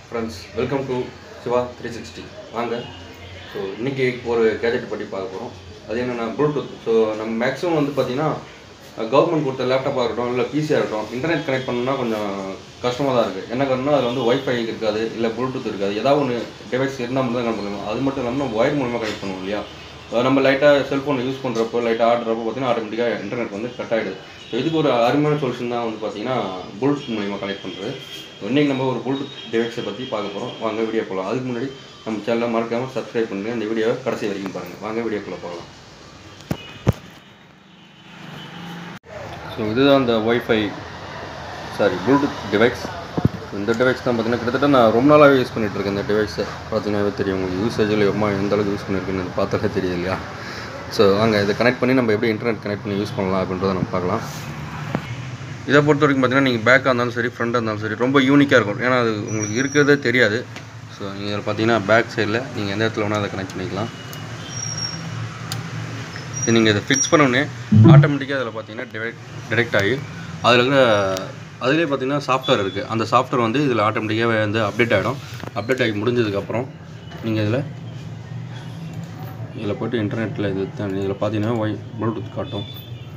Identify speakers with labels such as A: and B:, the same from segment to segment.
A: Friends welcome to Siva three sixty வாங்க so இன்றைக்கி ஒரு கேஜெட் பற்றி பார்க்க போகிறோம் அது என்னென்னா ப்ளூடூத் ஸோ நம்ம மேக்ஸிமம் வந்து பார்த்திங்கன்னா கவர்மெண்ட் கொடுத்த லேப்டாப்பாக இருக்கட்டும் இல்லை பிசியாக இருக்கட்டும் இன்டர்நெட் கனெக்ட் பண்ணணும்னா கொஞ்சம் கஷ்டமாக தான் இருக்குது என்ன காரணம்னா அதில் வந்து ஒய்ஃபை இருக்காது இல்லை ப்ளூடூத் இருக்காது ஏதாவது ஒன்று டிவைஸ் இருந்தால் மட்டும் தான் கனெக்ட் பண்ணுவோம் அது மட்டும் இல்லாமல் நம்ம ஒயர் மூலமாக கனெக்ட் பண்ணுவோம் இல்லையா அஹ் நம்ம லைட்டாக செல்ஃபோன் யூஸ் பண்ணுறப்போ லைட்டாக ஆடுறப்போ பார்த்தீங்கன்னா ஆட்டோமேட்டிக்காக இன்டர்நெட் வந்து கட் ஆகிடுது ஸோ இதுக்கு ஒரு அருமையான சொல்யூஷன் தான் வந்து பார்த்தீங்கன்னா ப்ளூடூத் மூலிமா கனெக்ட் பண்ணுறது இன்றைக்கி நம்ம ஒரு ப்ளூடூத் டிவைஸை பற்றி பார்க்க போகிறோம் வாங்க வீடியோ போகலாம் அதுக்கு முன்னாடி நம்ம சேனலை மறக்காமல் சப்ஸ்கிரைப் பண்ணுங்கள் இந்த வீடியோவை கடைசி வரைக்கும் பாருங்கள் வாங்க வீடியோக்குள்ளே போகலாம் ஸோ இதுதான் அந்த ஒய்ஃபை சாரி ப்ளூடூத் டிவைஸ் இந்த டிவைஸ் தான் பார்த்தீங்கன்னா கிட்டத்தட்ட நான் ரொம்ப நாளாகவே யூஸ் பண்ணிட்டு இருக்கேன் இந்த டிவைஸை பார்த்தீங்கன்னாவே தெரியும் உங்களுக்கு யூசேஜில் எம்மா எந்த அளவுக்கு யூஸ் பண்ணியிருக்குன்னு பார்த்தாலே தெரியும் இல்லையா ஸோ வாங்க இதை கனெக்ட் பண்ணி நம்ம எப்படி இன்டர்நெட் கனெக்ட் பண்ணி யூஸ் பண்ணலாம் அப்படின்றத நம்ம பார்க்கலாம் இதை பொறுத்த வரைக்கும் பார்த்தீங்கன்னா நீங்கள் பேக்காக இருந்தாலும் சரி ஃப்ரண்ட்டாக இருந்தாலும் சரி ரொம்ப யூனிக்காக இருக்கும் ஏன்னா அது உங்களுக்கு இருக்கிறதே தெரியாது ஸோ நீங்கள் இதில் பார்த்தீங்கன்னா பேக் சைடில் நீங்கள் எந்த இடத்துல வேணால் அதை கனெக்ட் பண்ணிக்கலாம் இது நீங்கள் இதை ஃபிக்ஸ் பண்ணோடனே ஆட்டோமேட்டிக்காக அதில் பார்த்தீங்கன்னா டிரெக்ட் டிரெக்ட் ஆகி அதில் இருக்கிற அதிலே பார்த்தீங்கன்னா சாஃப்ட்வேர் இருக்குது அந்த சாஃப்ட்வேர் வந்து இதில் ஆட்டோமேட்டிக்காகவே வந்து அப்டேட் ஆகிடும் அப்டேட் ஆகி முடிஞ்சதுக்கப்புறம் நீங்கள் இதில் இதில் போய்ட்டு இன்டர்நெட்டில் இது தான் இதில் பார்த்தீங்கன்னா ஒய் ப்ளூடூத் காட்டும்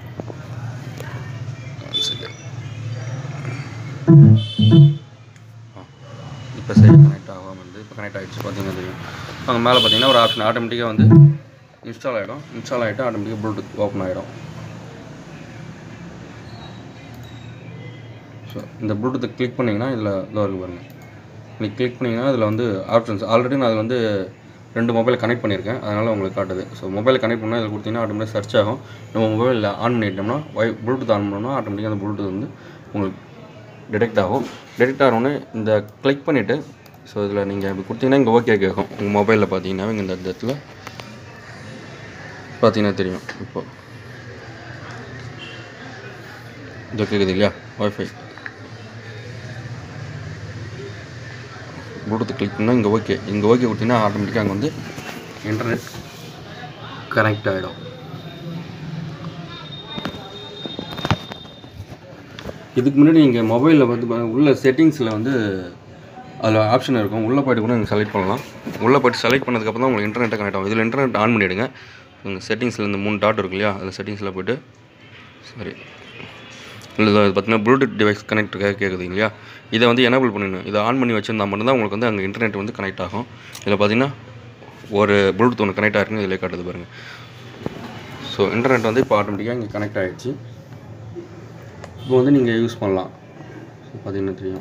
A: One second. ஆ, இப்போ சரி கனெக்ட் ஆகாமல் வந்து இப்போ கனெக்ட் ஆகிடுச்சு பார்த்தீங்கன்னா தெரியும் அங்கே மேலே பார்த்தீங்கன்னா ஒரு ஆப்ஷன் ஆட்டோமேட்டிக்காக வந்து இன்ஸ்டால் ஆகிடும் இன்ஸ்டால் ஆகிட்டு ஆட்டோமேட்டிக்காக ப்ளூடூத் ஓப்பன் ஆகிடும் ஸோ இந்த ப்ளூடூத்தை கிளிக் பண்ணிங்கன்னா இதில் இதோ இருக்கு பாருங்கள் நீங்கள் கிளிக் பண்ணிங்கன்னா இதில் வந்து ஆப்ஷன்ஸ் ஆல்ரெடி நான் அது வந்து ரெண்டு மொபைல் கனெக்ட் பண்ணியிருக்கேன் அதனால் உங்களுக்கு காட்டுது ஸோ மொபைல் கனெக்ட் பண்ணால் இதில் கொடுத்தீங்கன்னா ஆட்டோமேட்டிக் சர்ச் ஆகும் நம்ம மொபைலில் ஆன் பண்ணிட்டோம்னா ஒய் ப்ளூடூத் ஆன் பண்ணோம்னா ஆட்டோமேட்டிக்காக அந்த ப்ளூடூத் வந்து உங்களுக்கு டிடெக்ட் ஆகும் டிடெக்ட் ஆகணுன்னு இந்த கிளிக் பண்ணிவிட்டு ஸோ இதில் நீங்கள் இப்படி கொடுத்தீங்கன்னா இங்கே ஓகே கேட்கும் உங்கள் மொபைலில் பார்த்தீங்கன்னா இங்கே இந்த இடத்துல பார்த்தீங்கன்னா தெரியும் இப்போ இது கேட்குது இல்லையா ஒய்ஃபை ப்ளூடூத் கிளிக் பண்ணால் இங்கே ஓகே இங்கே ஓகே கொடுத்தீங்கன்னா ஆட்டோமேட்டிக்காக அங்கே வந்து இன்டர்நெட் கனெக்ட் ஆகிடும் இதுக்கு முன்னாடி நீங்கள் மொபைலில் வந்து பா- உள்ள செட்டிங்ஸில் வந்து அதில் ஆப்ஷன் இருக்கும் உள்ளே போய்ட்டு கூட நீங்கள் செலக்ட் பண்ணலாம் உள்ளே போய்ட்டு செலக்ட் பண்ணதுக்கப்புறம் தான் உங்களுக்கு இன்டர்நெட்டை கனெக்ட் ஆகும் இதில் இன்டர்நெட் ஆன் பண்ணிவிடுங்க உங்கள் செட்டிங்ஸில் இந்த மூணு டாட் இருக்கு இல்லையா அதில் செட்டிங்ஸில் போய்ட்டு சரி இல்லை இது பார்த்தீங்கன்னா ப்ளூடூத் டிவைஸ் கனெக்ட் கேட்குது இல்லையா இதை வந்து எனேபிள் பண்ணிடணும் இதை ஆன் பண்ணி வச்சிருந்தா மட்டும்தான் உங்களுக்கு வந்து அங்கே இன்டர்நெட் வந்து கனெக்ட் ஆகும் இதில் பார்த்தீங்கன்னா ஒரு ப்ளூடூத் ஒன்று கனெக்ட் ஆகிருக்குன்னு இதில் காட்டுது பாருங்கள் ஸோ இன்டர்நெட் வந்து இப்போ ஆட்டோமேட்டிக்காக இங்கே கனெக்ட் ஆகிடுச்சு இப்போ வந்து நீங்கள் யூஸ் பண்ணலாம் ஸோ பார்த்தீங்கன்னா தெரியும்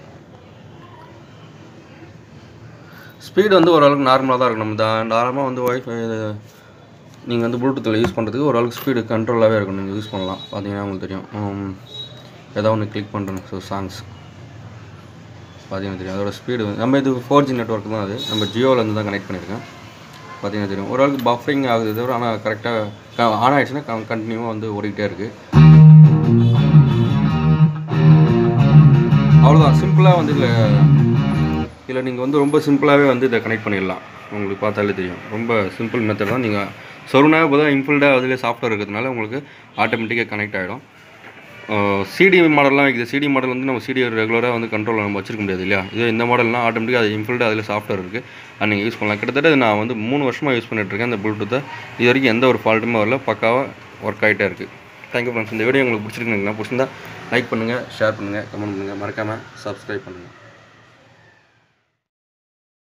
A: ஸ்பீடு வந்து ஓரளவுக்கு நார்மலாக தான் இருக்கும் நம்ம தா- தாராளமாக வந்து ஒய்ஃபை நீங்கள் வந்து ப்ளூடூத்தில் யூஸ் பண்ணுறதுக்கு ஓரளவுக்கு ஸ்பீடு கண்ட்ரோலாகவே இருக்கும் நீங்கள் யூஸ் பண்ணலாம் பார்த்தீங்கன்னா உங்களுக்கு தெரியும் உம், ஏதாவது ஒன்று கிளிக் பண்ணுறேன் ஸோ சாங்ஸ் பார்த்தீங்கன்னா தெரியும் அதோட ஸ்பீடு நம்ம இது ஃபோர் ஜி நெட்ஒர்க் தான் அது நம்ம ஜியோவிலேருந்து தான் கனெக்ட் பண்ணியிருக்கேன் பார்த்தீங்கன்னா தெரியும் ஓரளவுக்கு பஃபரிங் ஆகுது தவிர ஆனால் கரெக்டாக ஆன் ஆகிடுச்சுன்னா கண்டினியூவாக வந்து ஓடிக்கிட்டே இருக்குது அவ்வளோதான் சிம்பிளாக வந்து இதில் இதில் நீங்கள் வந்து ரொம்ப சிம்பிளாகவே வந்து இதை கனெக்ட் பண்ணிடலாம் உங்களுக்கு பார்த்தாலே தெரியும் ரொம்ப சிம்பிள் மெத்தட் தான் நீங்கள் சொருனாக இப்போ தான் இன்ஃபுல்டாக அதில் சாஃப்ட்வேர் இருக்கிறதுனால உங்களுக்கு ஆட்டோமேட்டிக்காக கனெக்ட் ஆகிடும் சிடி மாடல்லாம் இருக்குது சிடி மாடல் வந்து நம்ம சிடி ரெகுலராக வந்து கண்ட்ரோலில் நம்ம வச்சிருக்க முடியாது இல்லையா இதே இந்த மாடல்னால் ஆட்டோமேட்டிக்காக அது இன்ஃபுல்டாக அதில் சாஃப்ட்வேர் இருக்குது அது நீங்கள் யூஸ் பண்ணலாம் கிட்டத்தட்ட இது நான் வந்து மூணு வருஷமாக யூஸ் பண்ணிட்டு இருக்கேன் இந்த ப்ளூடூத்தை இது வரைக்கும் எந்த ஒரு ஃபால்ட்டுமே வரல பக்காவாக ஒர்க் ஆகிட்டே இருக்குது தேங்க்யூ ஃப்ரெண்ட்ஸ் இந்த வீடியோ உங்களுக்கு பிடிச்சிருக்குங்களா பிடிச்சிருந்தா லைக் பண்ணுங்கள் ஷேர் பண்ணுங்கள் கமெண்ட் பண்ணுங்கள் மறக்காமல் சப்ஸ்கிரைப் பண்ணுங்கள்